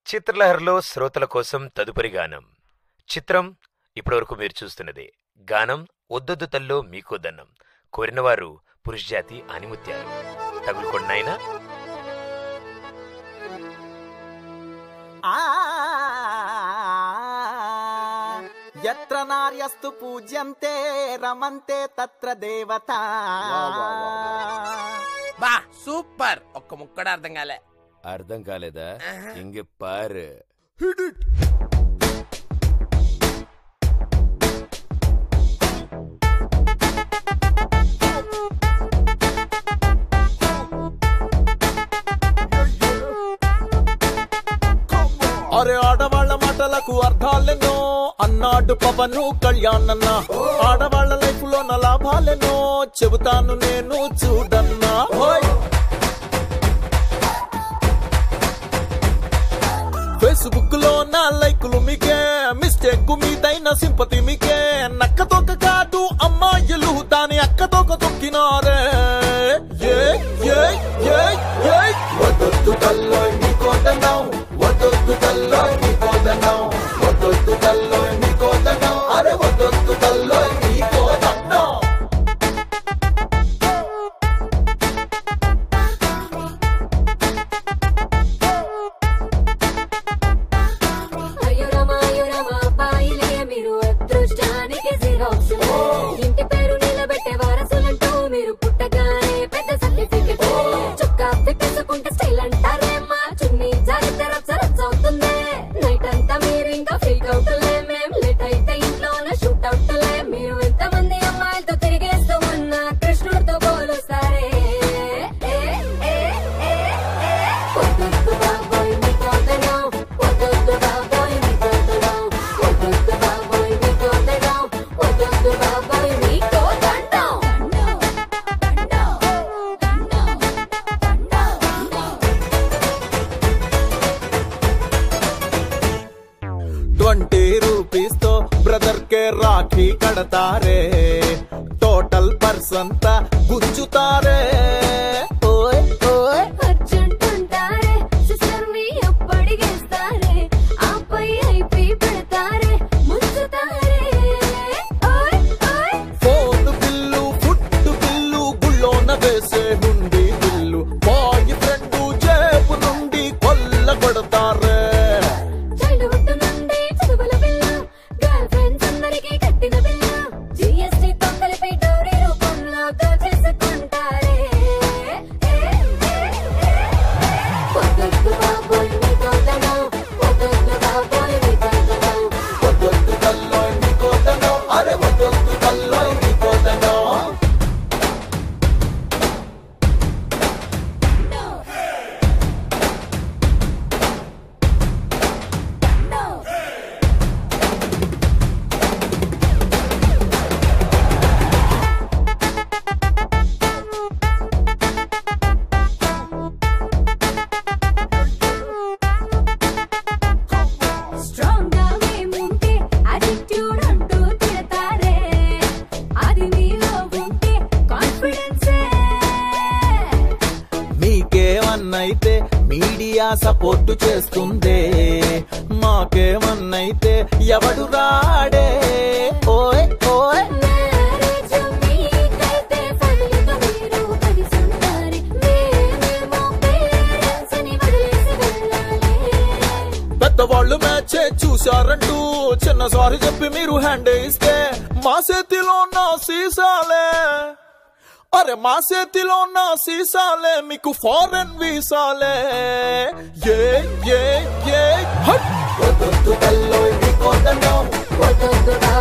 చిత్రలహరిలో శ్రోతల కోసం తదుపరి గానం చిత్రం ఇప్పటివరకు మీరు చూస్తున్నదే గానం ఒద్దొద్దు తల్లో మీకో దన్నం కోరినవారు పురుషజాతి ఆనిముత్యాలు తగులుకొండినాయనా ఆ యత్ర నార్యస్తు పూజ్యంతే రమంతే తత్ర దేవత బా సూపర్ ఒక్క ముక్కడు అర్థం కాలే అర్థం కాలేదా ఇంక పారు అరే ఆడవాళ్ళ మాటలకు అర్థాలెన్నో అన్నాడు పవను కళ్యాణన్న ఆడవాళ్ళ లైఫ్ లో నా లాభాలెన్నో చెబుతాను నేను చూడన్నా హోయ్ ఫేస్బుక్ లో నా లైకులు మీకే మిస్టేక్ మీదైన సింపతి మీకే నక్కతోక కాదు అమ్మాయిలు దాని అక్కతోక తొక్కినారే ఏ ఏ ఏ ఏ వదొద్దు కల్లో నీకోదన్నాం వదొద్దు కల్లో నీకోదన్నాం వదొద్దు కల్లో నీకోదన్నాం అరే వదొద్దు కల్లో నీకోదన్నాం అయ్యో రామ అయ్యో రామ అబ్బాయిలే మీరు అదృష్టానికి జిరాక్సులే ఇంటి పేరు నిలబెట్టే వారసులంటూ మీరు పుట్టగానే పెద్ద సర్టిఫికెట్ చుక్కా పెట్టేసుకుంటే స్టైల్ అంటారేమ్మా చున్నీ జారితే రచ్చ రచ్చ అవుతుంది నైట్ అంతా మీరు ఇంకా ఫ్రీక్ అవుతులే మేం లేట్ అయితే ఇంట్లోనే షూట్ అవుతులే మీరు ఎంతమంది అమ్మాయిలతో తిరిగేస్తూ ఉన్న కృష్ణుడితో పోలుస్తారే ఏ, ఏ, ఏ, ఏ. వద్దొద్దు బాబోయ్ మీకోదనం. వద్దొద్దు బాబోయ్ మీకోదనం. వద్దొద్దు బాబోయ్ మీకోదనం. వద్దొద్దు బాబోయ్ మీకోదండం. ట్వంటీ రూపీస్ తో బ్రదర్ కే రాఖీ కడతారే టోటల్ పర్సన్ తా గుంజుతారే ఓయ్ ఓయ్ అర్జెంట్ అంటారే, సిస్టర్ని అప్పడిగేస్తారే, ఆపై ఐపీ పెడతారే, ముంచుతారే. ఓయ్, ఓయ్. ఫోన్ బిల్లు ఫుడ్ బిల్లు గుళ్ళోన వేసే హుండి బిల్లు బాయ్ ఫ్రెండ్ జేబు నుండి కొల్ల కొడతారే చైల్డ్హుడ్ నుండి చదువుల బిల్ల, గర్ల్ ఫ్రెండ్స్ అందరికీ కట్టిన బిల్ల, GST తో కలిపి డౌరీ రూపంలో దోచేసుకుంటారే. ఏ, ఏ, ఏ. వద్దొద్దు బాబోయ్ మీకోదనం, వద్దొద్దు బాబోయ్ మీకోదనం. వద్దొద్దు కల్లోయ్ నీకోదనం అరే వద్దొద్దు కల్లోయ్ నీకోదనం స్ట్రాంగ్ గా మేముంటే attitude అంటూ తిడతారే. అది మీలో ఉంటే confidence ఏ. మీకేమన్నైతే మీడియా సపోర్టు చేస్తుందే మాకేమన్నైతే ఎవడు రాడే ఓయ్ ఓయ్ మ్యారేజ్ మీకైతే ఫ్యామిలీతో మీరు కలిసి ఉండాలి. మేమేమో parents ని వదిలేసి వెళ్ళాలి. పెద్దవాళ్ళు మ్యాచ్ చూశారంటూ చిన్న సారీ చెప్పి మీరు హ్యాండ్ ఇస్తే మా చేతిలో ఉన్న సీసాలే అరే మా చేతిలో ఉన్న సీసాలే మీకు ఫారెన్ వీసాలే ఏ ఏ ఏ హట్ వదొద్దు కల్లోయ్ నీకోదనం వద్దొద్దు